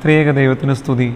ത്രിയേക ദൈവത്തിന് സ്തുതി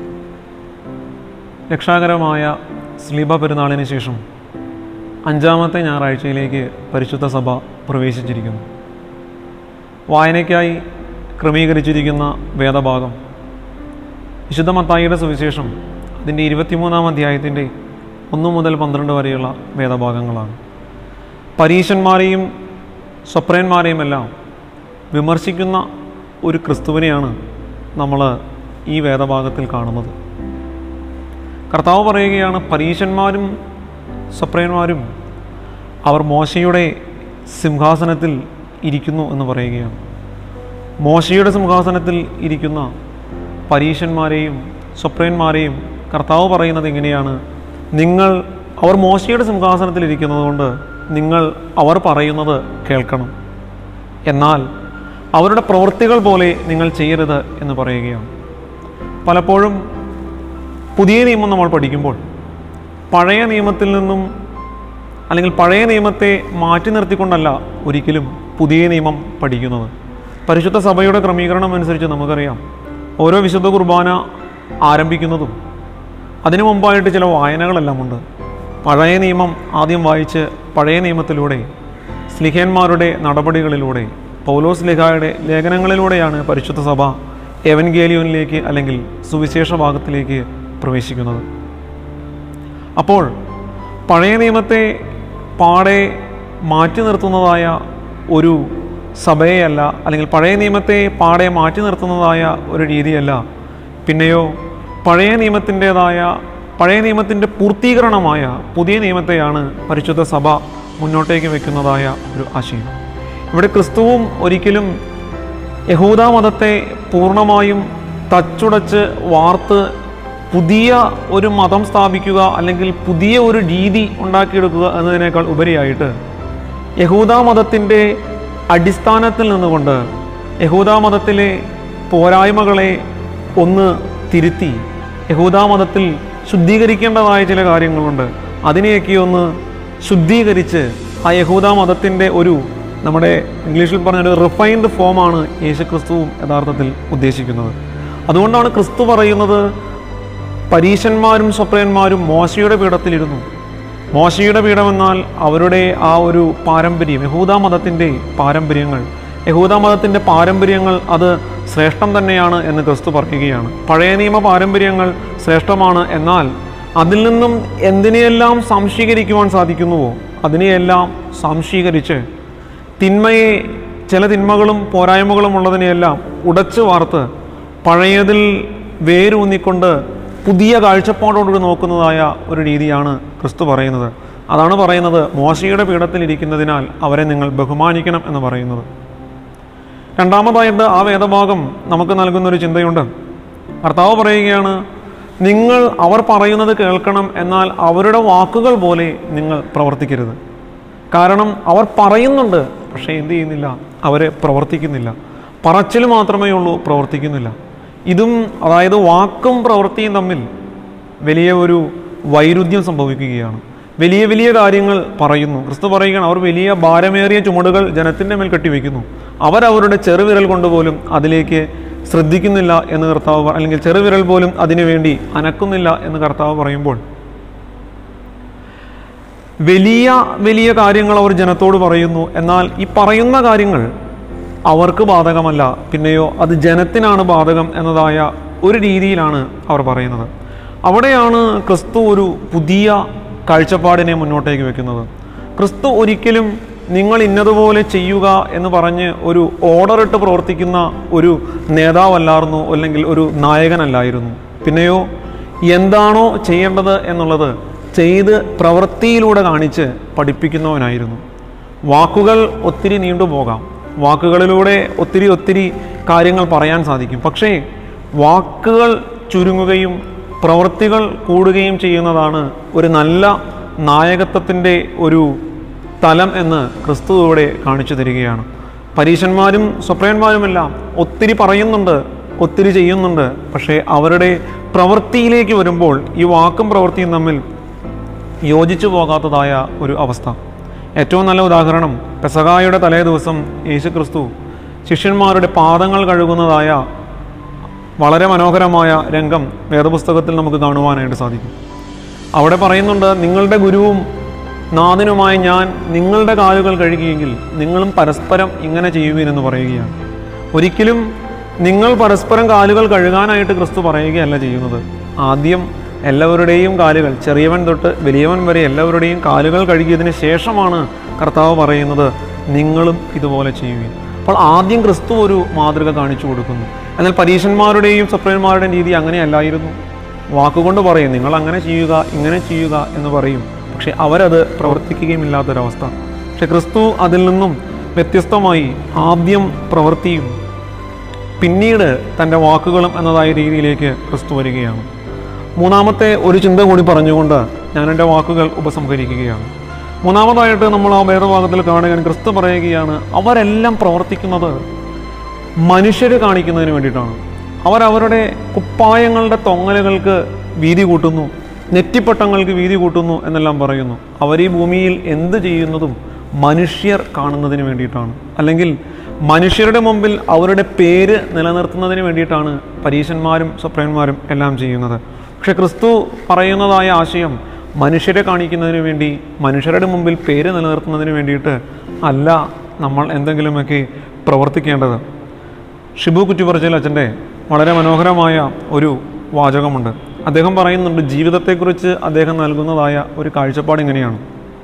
രക്ഷാകരമായ സ്ലീബ പെരുന്നാളിന് ശേഷം അഞ്ചാമത്തെ ഞായറാഴ്ചയിലേക്ക് പരിശുദ്ധ സഭ പ്രവേശിച്ചിരിക്കുന്നു വായനയ്ക്കായി ക്രമീകരിച്ചിരിക്കുന്ന വേദഭാഗം വിശുദ്ധ മത്തായിയുടെ സുവിശേഷം അതിൻ്റെ ഇരുപത്തിമൂന്നാം അധ്യായത്തിൻ്റെ ഒന്ന് മുതൽ പന്ത്രണ്ട് വരെയുള്ള വേദഭാഗങ്ങളാണ് പരീശന്മാരെയും സ്വപ്രയന്മാരെയും എല്ലാം വിമർശിക്കുന്ന ഒരു ക്രിസ്തുവിനെയാണ് നമ്മൾ ഈ വേദഭാഗത്തിൽ കാണുന്നത് കർത്താവ് പറയുകയാണ് പരീശന്മാരും സ്വപ്രയന്മാരും അവർ മോശയുടെ സിംഹാസനത്തിൽ ഇരിക്കുന്നു എന്ന് പറയുകയാണ് മോശയുടെ സിംഹാസനത്തിൽ ഇരിക്കുന്ന പരീശന്മാരെയും സ്വപ്രയന്മാരെയും കർത്താവ് പറയുന്നത് എങ്ങനെയാണ് നിങ്ങൾ അവർ മോശയുടെ സിംഹാസനത്തിൽ ഇരിക്കുന്നത് കൊണ്ട് നിങ്ങൾ അവർ പറയുന്നത് കേൾക്കണം എന്നാൽ അവരുടെ പ്രവൃത്തികൾ പോലെ നിങ്ങൾ ചെയ്യരുത് എന്ന് പറയുകയാണ് പലപ്പോഴും പുതിയ നിയമം നമ്മൾ പഠിക്കുമ്പോൾ പഴയ നിയമത്തിൽ നിന്നും അല്ലെങ്കിൽ പഴയ നിയമത്തെ മാറ്റി നിർത്തിക്കൊണ്ടല്ല ഒരിക്കലും പുതിയ നിയമം പഠിക്കുന്നത് പരിശുദ്ധ സഭയുടെ ക്രമീകരണം അനുസരിച്ച് നമുക്കറിയാം ഓരോ വിശുദ്ധ കുർബാന ആരംഭിക്കുന്നതും അതിനു മുമ്പായിട്ട് ചില വായനകളെല്ലാം ഉണ്ട് പഴയ നിയമം ആദ്യം വായിച്ച് പഴയ നിയമത്തിലൂടെ സ്ലിഹന്മാരുടെ നടപടികളിലൂടെ പൗലോസ് ലിഹായുടെ ലേഖനങ്ങളിലൂടെയാണ് പരിശുദ്ധ സഭ എവൻഗേലിയോനിലേക്ക് അല്ലെങ്കിൽ സുവിശേഷ ഭാഗത്തിലേക്ക് പ്രവേശിക്കുന്നത് അപ്പോൾ പഴയ നിയമത്തെ പാടെ മാറ്റി നിർത്തുന്നതായ ഒരു സഭയെയല്ല അല്ലെങ്കിൽ പഴയ നിയമത്തെ പാടെ മാറ്റി നിർത്തുന്നതായ ഒരു രീതിയല്ല പിന്നെയോ പഴയ നിയമത്തിൻ്റെതായ പഴയ നിയമത്തിൻ്റെ പൂർത്തീകരണമായ പുതിയ നിയമത്തെയാണ് പരിശുദ്ധ സഭ മുന്നോട്ടേക്ക് വെക്കുന്നതായ ഒരു ആശയം ഇവിടെ ക്രിസ്തുവും ഒരിക്കലും യഹൂദ മതത്തെ പൂർണ്ണമായും തച്ചുടച്ച് വാർത്ത് പുതിയ ഒരു മതം സ്ഥാപിക്കുക അല്ലെങ്കിൽ പുതിയ ഒരു രീതി ഉണ്ടാക്കിയെടുക്കുക എന്നതിനേക്കാൾ ഉപരിയായിട്ട് യഹൂദ മതത്തിൻ്റെ അടിസ്ഥാനത്തിൽ നിന്നുകൊണ്ട് യഹൂദ മതത്തിലെ പോരായ്മകളെ ഒന്ന് തിരുത്തി യഹൂദ മതത്തിൽ ശുദ്ധീകരിക്കേണ്ടതായ ചില കാര്യങ്ങളുണ്ട് അതിനെയൊക്കെ ഒന്ന് ശുദ്ധീകരിച്ച് ആ യഹൂദ മതത്തിൻ്റെ ഒരു നമ്മുടെ ഇംഗ്ലീഷിൽ പറഞ്ഞൊരു റിഫൈൻഡ് ഫോമാണ് യേശുക്രിസ്തുവും യഥാർത്ഥത്തിൽ ഉദ്ദേശിക്കുന്നത് അതുകൊണ്ടാണ് ക്രിസ്തു പറയുന്നത് പരീശന്മാരും സ്വപ്രയന്മാരും മോശയുടെ പീഠത്തിലിരുന്നു മോശയുടെ പീഠമെന്നാൽ അവരുടെ ആ ഒരു പാരമ്പര്യം യഹൂദ മതത്തിൻ്റെ പാരമ്പര്യങ്ങൾ യഹൂദ മതത്തിൻ്റെ പാരമ്പര്യങ്ങൾ അത് ശ്രേഷ്ഠം തന്നെയാണ് എന്ന് ക്രിസ്തു പറയുകയാണ് പഴയ നിയമ പാരമ്പര്യങ്ങൾ ശ്രേഷ്ഠമാണ് എന്നാൽ അതിൽ നിന്നും എന്തിനെയെല്ലാം സംശീകരിക്കുവാൻ സാധിക്കുന്നുവോ അതിനെയെല്ലാം സംശീകരിച്ച് തിന്മയെ ചില തിന്മകളും പോരായ്മകളും ഉള്ളതിനെയെല്ലാം ഉടച്ചു വാർത്ത് പഴയതിൽ വേരൂന്നിക്കൊണ്ട് പുതിയ കാഴ്ചപ്പാടോടുകൂടി നോക്കുന്നതായ ഒരു രീതിയാണ് ക്രിസ്തു പറയുന്നത് അതാണ് പറയുന്നത് മോശയുടെ പീഠത്തിൽ ഇരിക്കുന്നതിനാൽ അവരെ നിങ്ങൾ ബഹുമാനിക്കണം എന്ന് പറയുന്നത് രണ്ടാമതായിട്ട് ആ വേദഭാഗം നമുക്ക് നൽകുന്ന ഒരു ചിന്തയുണ്ട് കർത്താവ് പറയുകയാണ് നിങ്ങൾ അവർ പറയുന്നത് കേൾക്കണം എന്നാൽ അവരുടെ വാക്കുകൾ പോലെ നിങ്ങൾ പ്രവർത്തിക്കരുത് കാരണം അവർ പറയുന്നുണ്ട് പക്ഷേ എന്ത് ചെയ്യുന്നില്ല അവരെ പ്രവർത്തിക്കുന്നില്ല പറച്ചിൽ മാത്രമേ ഉള്ളൂ പ്രവർത്തിക്കുന്നില്ല ഇതും അതായത് വാക്കും പ്രവൃത്തിയും തമ്മിൽ വലിയ ഒരു വൈരുദ്ധ്യം സംഭവിക്കുകയാണ് വലിയ വലിയ കാര്യങ്ങൾ പറയുന്നു ക്രിസ്തു പറയുകയാണ് അവർ വലിയ ഭാരമേറിയ ചുമടുകൾ ജനത്തിൻ്റെ മേൽ കെട്ടിവെക്കുന്നു അവരവരുടെ ചെറുവിരൽ കൊണ്ടുപോലും അതിലേക്ക് ശ്രദ്ധിക്കുന്നില്ല എന്ന് കർത്താവ് പറ- അല്ലെങ്കിൽ ചെറുവിരൽ പോലും അതിനുവേണ്ടി അനക്കുന്നില്ല എന്ന് കർത്താവ് പറയുമ്പോൾ വലിയ വലിയ കാര്യങ്ങൾ അവർ ജനത്തോട് പറയുന്നു എന്നാൽ ഈ പറയുന്ന കാര്യങ്ങൾ അവർക്ക് ബാധകമല്ല പിന്നെയോ അത് ജനത്തിനാണ് ബാധകം എന്നതായ ഒരു രീതിയിലാണ് അവർ പറയുന്നത് അവിടെയാണ് ക്രിസ്തു ഒരു പുതിയ കാഴ്ചപ്പാടിനെ മുന്നോട്ടേക്ക് വെക്കുന്നത് ക്രിസ്തു ഒരിക്കലും നിങ്ങൾ ഇന്നതുപോലെ ചെയ്യുക എന്ന് പറഞ്ഞ് ഒരു ഓർഡർ ഇട്ട് പ്രവർത്തിക്കുന്ന ഒരു നേതാവല്ലായിരുന്നു അല്ലെങ്കിൽ ഒരു നായകനല്ലായിരുന്നു പിന്നെയോ എന്താണോ ചെയ്യേണ്ടത് എന്നുള്ളത് ചെയ്ത് പ്രവൃത്തിയിലൂടെ കാണിച്ച് പഠിപ്പിക്കുന്നവനായിരുന്നു വാക്കുകൾ ഒത്തിരി നീണ്ടുപോകാം വാക്കുകളിലൂടെ ഒത്തിരി ഒത്തിരി കാര്യങ്ങൾ പറയാൻ സാധിക്കും പക്ഷേ വാക്കുകൾ ചുരുങ്ങുകയും പ്രവൃത്തികൾ കൂടുകയും ചെയ്യുന്നതാണ് ഒരു നല്ല നായകത്വത്തിൻ്റെ ഒരു തലം എന്ന് ക്രിസ്തു ഇവിടെ കാണിച്ചു തരികയാണ് പരീശന്മാരും സ്വപ്രയന്മാരുമെല്ലാം ഒത്തിരി പറയുന്നുണ്ട് ഒത്തിരി ചെയ്യുന്നുണ്ട് പക്ഷേ അവരുടെ പ്രവൃത്തിയിലേക്ക് വരുമ്പോൾ ഈ വാക്കും പ്രവൃത്തിയും തമ്മിൽ യോജിച്ചു പോകാത്തതായ ഒരു അവസ്ഥ ഏറ്റവും നല്ല ഉദാഹരണം പെസകായുടെ തലേ ദിവസം യേശുക്രിസ്തു ശിഷ്യന്മാരുടെ പാദങ്ങൾ കഴുകുന്നതായ വളരെ മനോഹരമായ രംഗം വേദപുസ്തകത്തിൽ നമുക്ക് കാണുവാനായിട്ട് സാധിക്കും അവിടെ പറയുന്നുണ്ട് നിങ്ങളുടെ ഗുരുവും നാഥനുമായ ഞാൻ നിങ്ങളുടെ കാലുകൾ കഴുകിയെങ്കിൽ നിങ്ങളും പരസ്പരം ഇങ്ങനെ ചെയ്യുവീനെന്ന് പറയുകയാണ് ഒരിക്കലും നിങ്ങൾ പരസ്പരം കാലുകൾ കഴുകാനായിട്ട് ക്രിസ്തു പറയുകയല്ല ചെയ്യുന്നത് ആദ്യം എല്ലാവരുടെയും കാലുകൾ ചെറിയവൻ തൊട്ട് വലിയവൻ വരെ എല്ലാവരുടെയും കാലുകൾ കഴുകിയതിന് ശേഷമാണ് കർത്താവ് പറയുന്നത് നിങ്ങളും ഇതുപോലെ ചെയ്യുകയും അപ്പോൾ ആദ്യം ക്രിസ്തു ഒരു മാതൃക കാണിച്ചു കൊടുക്കുന്നു എന്നാൽ പരീക്ഷന്മാരുടെയും സപ്രന്മാരുടെയും രീതി അങ്ങനെയല്ലായിരുന്നു വാക്കുകൊണ്ട് പറയും നിങ്ങൾ അങ്ങനെ ചെയ്യുക ഇങ്ങനെ ചെയ്യുക എന്ന് പറയും പക്ഷെ അവരത് പ്രവർത്തിക്കുകയും ഇല്ലാത്തൊരവസ്ഥ പക്ഷെ ക്രിസ്തു അതിൽ നിന്നും വ്യത്യസ്തമായി ആദ്യം പ്രവൃത്തിയും പിന്നീട് തൻ്റെ വാക്കുകളും എന്നതായ രീതിയിലേക്ക് ക്രിസ്തു വരികയാണ് മൂന്നാമത്തെ ഒരു ചിന്ത കൂടി പറഞ്ഞുകൊണ്ട് ഞാൻ എൻ്റെ വാക്കുകൾ ഉപസംഹരിക്കുകയാണ് മൂന്നാമതായിട്ട് നമ്മൾ ആ വേദഭാഗത്തിൽ കാണുകയാണ് ക്രിസ്തു പറയുകയാണ് അവരെല്ലാം പ്രവർത്തിക്കുന്നത് മനുഷ്യർ കാണിക്കുന്നതിന് വേണ്ടിയിട്ടാണ് അവരവരുടെ കുപ്പായങ്ങളുടെ തൊങ്ങലുകൾക്ക് വീതി കൂട്ടുന്നു നെറ്റിപ്പട്ടങ്ങൾക്ക് വീതി കൂട്ടുന്നു എന്നെല്ലാം പറയുന്നു അവർ ഈ ഭൂമിയിൽ എന്ത് ചെയ്യുന്നതും മനുഷ്യർ കാണുന്നതിന് വേണ്ടിയിട്ടാണ് അല്ലെങ്കിൽ മനുഷ്യരുടെ മുമ്പിൽ അവരുടെ പേര് നിലനിർത്തുന്നതിന് വേണ്ടിയിട്ടാണ് പരീശന്മാരും സ്വപ്രന്മാരും എല്ലാം ചെയ്യുന്നത് പക്ഷെ ക്രിസ്തു പറയുന്നതായ ആശയം മനുഷ്യരെ കാണിക്കുന്നതിന് വേണ്ടി മനുഷ്യരുടെ മുമ്പിൽ പേര് നിലനിർത്തുന്നതിന് വേണ്ടിയിട്ട് അല്ല നമ്മൾ എന്തെങ്കിലുമൊക്കെ പ്രവർത്തിക്കേണ്ടത് ഷിബു കുറ്റിപ്പറച്ചിൽ അച്ഛൻ്റെ വളരെ മനോഹരമായ ഒരു വാചകമുണ്ട് അദ്ദേഹം പറയുന്നുണ്ട് ജീവിതത്തെക്കുറിച്ച് അദ്ദേഹം നൽകുന്നതായ ഒരു കാഴ്ചപ്പാട് ഇങ്ങനെയാണ്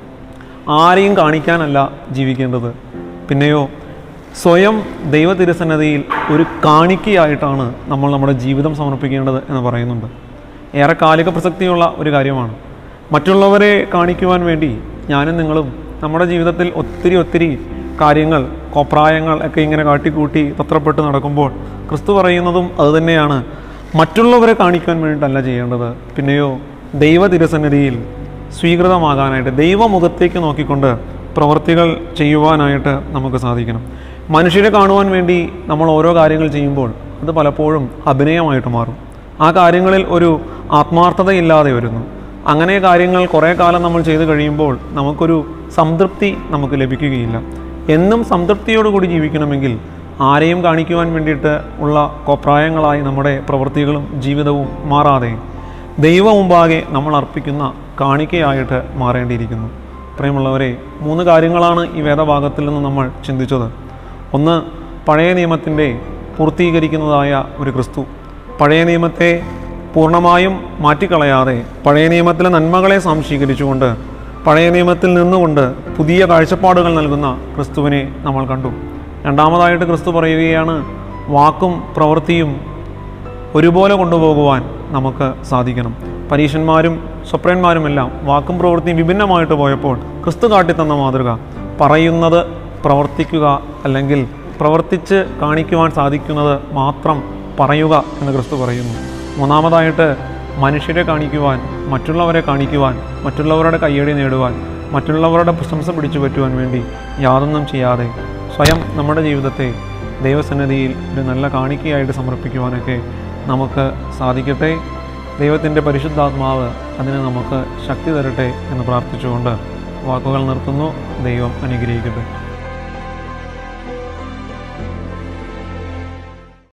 ആരെയും കാണിക്കാനല്ല ജീവിക്കേണ്ടത് പിന്നെയോ സ്വയം ദൈവ തിരുസന്നതിയിൽ ഒരു കാണിക്കയായിട്ടാണ് നമ്മൾ നമ്മുടെ ജീവിതം സമർപ്പിക്കേണ്ടത് എന്ന് പറയുന്നുണ്ട് ഏറെ കാലിക പ്രസക്തിയുള്ള ഒരു കാര്യമാണ് മറ്റുള്ളവരെ കാണിക്കുവാൻ വേണ്ടി ഞാനും നിങ്ങളും നമ്മുടെ ജീവിതത്തിൽ ഒത്തിരി ഒത്തിരി കാര്യങ്ങൾ കോപ്രായങ്ങൾ ഒക്കെ ഇങ്ങനെ കാട്ടിക്കൂട്ടി തത്രപ്പെട്ട് നടക്കുമ്പോൾ ക്രിസ്തു പറയുന്നതും അതുതന്നെയാണ് മറ്റുള്ളവരെ കാണിക്കാൻ വേണ്ടിയിട്ടല്ല ചെയ്യേണ്ടത് പിന്നെയോ ദൈവ തിരുസന്നിധിയിൽ സ്വീകൃതമാകാനായിട്ട് ദൈവമുഖത്തേക്ക് നോക്കിക്കൊണ്ട് പ്രവർത്തികൾ ചെയ്യുവാനായിട്ട് നമുക്ക് സാധിക്കണം മനുഷ്യരെ കാണുവാൻ വേണ്ടി നമ്മൾ ഓരോ കാര്യങ്ങൾ ചെയ്യുമ്പോൾ അത് പലപ്പോഴും അഭിനയമായിട്ട് മാറും ആ കാര്യങ്ങളിൽ ഒരു ആത്മാർത്ഥതയില്ലാതെ വരുന്നു അങ്ങനെ കാര്യങ്ങൾ കുറേ കാലം നമ്മൾ ചെയ്തു കഴിയുമ്പോൾ നമുക്കൊരു സംതൃപ്തി നമുക്ക് ലഭിക്കുകയില്ല എന്നും സംതൃപ്തിയോടുകൂടി ജീവിക്കണമെങ്കിൽ ആരെയും കാണിക്കുവാൻ വേണ്ടിയിട്ട് ഉള്ള കോപ്രായങ്ങളായി നമ്മുടെ പ്രവൃത്തികളും ജീവിതവും മാറാതെ ദൈവം മുമ്പാകെ നമ്മൾ അർപ്പിക്കുന്ന കാണിക്കയായിട്ട് മാറേണ്ടിയിരിക്കുന്നു പ്രിയമുള്ളവരെ മൂന്ന് കാര്യങ്ങളാണ് ഈ വേദഭാഗത്തിൽ നിന്ന് നമ്മൾ ചിന്തിച്ചത് ഒന്ന് പഴയ നിയമത്തിൻ്റെ പൂർത്തീകരിക്കുന്നതായ ഒരു ക്രിസ്തു പഴയ നിയമത്തെ പൂർണ്ണമായും മാറ്റിക്കളയാതെ പഴയ നിയമത്തിലെ നന്മകളെ സംശീകരിച്ചുകൊണ്ട് പഴയ നിയമത്തിൽ നിന്നുകൊണ്ട് പുതിയ കാഴ്ചപ്പാടുകൾ നൽകുന്ന ക്രിസ്തുവിനെ നമ്മൾ കണ്ടു രണ്ടാമതായിട്ട് ക്രിസ്തു പറയുകയാണ് വാക്കും പ്രവൃത്തിയും ഒരുപോലെ കൊണ്ടുപോകുവാൻ നമുക്ക് സാധിക്കണം പരീശന്മാരും സ്വപ്രന്മാരുമെല്ലാം വാക്കും പ്രവൃത്തിയും വിഭിന്നമായിട്ട് പോയപ്പോൾ ക്രിസ്തു കാട്ടിത്തന്ന മാതൃക പറയുന്നത് പ്രവർത്തിക്കുക അല്ലെങ്കിൽ പ്രവർത്തിച്ച് കാണിക്കുവാൻ സാധിക്കുന്നത് മാത്രം പറയുക എന്ന് ക്രിസ്തു പറയുന്നു മൂന്നാമതായിട്ട് മനുഷ്യരെ കാണിക്കുവാൻ മറ്റുള്ളവരെ കാണിക്കുവാൻ മറ്റുള്ളവരുടെ കയ്യടി നേടുവാൻ മറ്റുള്ളവരുടെ പ്രശംസ പിടിച്ചു പറ്റുവാൻ വേണ്ടി യാതൊന്നും ചെയ്യാതെ സ്വയം നമ്മുടെ ജീവിതത്തെ ദൈവസന്നിധിയിൽ ഒരു നല്ല കാണിക്കയായിട്ട് സമർപ്പിക്കുവാനൊക്കെ നമുക്ക് സാധിക്കട്ടെ ദൈവത്തിൻ്റെ പരിശുദ്ധാത്മാവ് അതിന് നമുക്ക് ശക്തി തരട്ടെ എന്ന് പ്രാർത്ഥിച്ചുകൊണ്ട് വാക്കുകൾ നിർത്തുന്നു ദൈവം അനുഗ്രഹിക്കട്ടെ